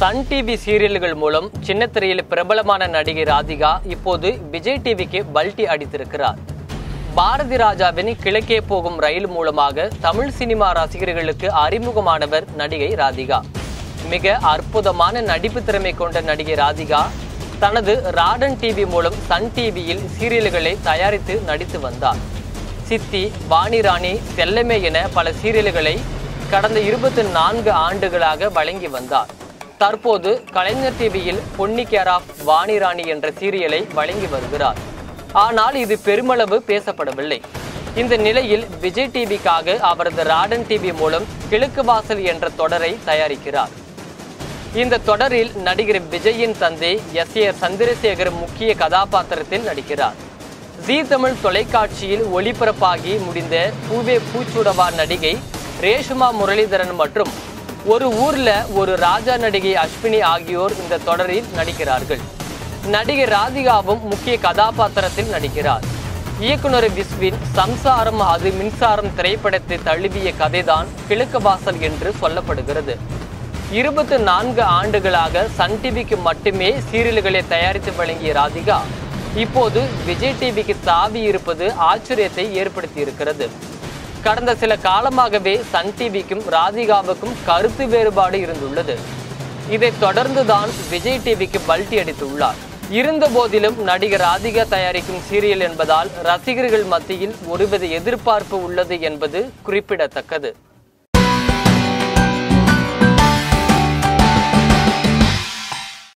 Sun TV சீரியல்கள் மூலம் சின்னத்திரையில் பிரபலமான நடிகை ராதிகா இப்போது விஜய் டிவிக்கு பல்டி அடித்திருக்கிறார் பாரதி ராஜாவின் கிழக்கே போகும் ரயில் மூலமாக தமிழ் சினிமா ரசிகர்களுக்கு அறிமுகமானவர் நடிகை ராதிகா மிக அற்புதமான நடிப்பு திறமை கொண்ட நடிகை ராதிகா தனது ராடன் டிவி மூலம் சன் டிவியில் சீரியல்களை தயாரித்து நடித்து வந்தார் சித்தி வாணிராணி செல்லமே என பல சீரியல்களை கடந்த இருபத்தி நான்கு ஆண்டுகளாக வழங்கி வந்தார் தற்போது கலைஞர் டிவியில் பொன்னி கேர் ஆஃப் வாணிராணி என்ற சீரியலை வழங்கி வருகிறார் ஆனால் இது பெருமளவு பேசப்படவில்லை இந்த நிலையில் விஜய் டிவிக்காக அவரது ராடன் டிவி மூலம் கிழக்கு வாசல் என்ற தொடரை தயாரிக்கிறார் இந்த தொடரில் நடிகர் விஜயின் தந்தை எஸ் ஏ சந்திரசேகர் முக்கிய கதாபாத்திரத்தில் நடிக்கிறார் ஜீ தமிழ் தொலைக்காட்சியில் ஒளிபரப்பாகி முடிந்த பூவே பூச்சுடவா நடிகை ரேஷ்மா முரளிதரன் மற்றும் ஒரு ஊர்ல ஒரு ராஜா நடிகை அஸ்வினி ஆகியோர் இந்த தொடரில் நடிக்கிறார்கள் நடிகை ராதிகாவும் முக்கிய கதாபாத்திரத்தில் நடிக்கிறார் இயக்குனர் விஸ்வின் சம்சாரம் அது மின்சாரம் திரைப்படத்தை தழுவிய கதைதான் கிழக்கு வாசல் என்று சொல்லப்படுகிறது இருபத்தி நான்கு ஆண்டுகளாக சன் டிவிக்கு மட்டுமே சீரியல்களை தயாரித்து வழங்கிய ராதிகா இப்போது விஜய் டிவிக்கு தாவி இருப்பது ஆச்சரியத்தை ஏற்படுத்தி இருக்கிறது கடந்த சில காலமாகவே சன் டிவிக்கும் ராதிகாவுக்கும் கருத்து வேறுபாடு இருந்துள்ளது இதைத் தொடர்ந்துதான் விஜய் டிவிக்கு பல்டி அடித்துள்ளார் இருந்த போதிலும் நடிகர் ராதிகா தயாரிக்கும் சீரியல் என்பதால் ரசிகர்கள் மத்தியில் ஒருவித எதிர்பார்ப்பு உள்ளது என்பது குறிப்பிடத்தக்கது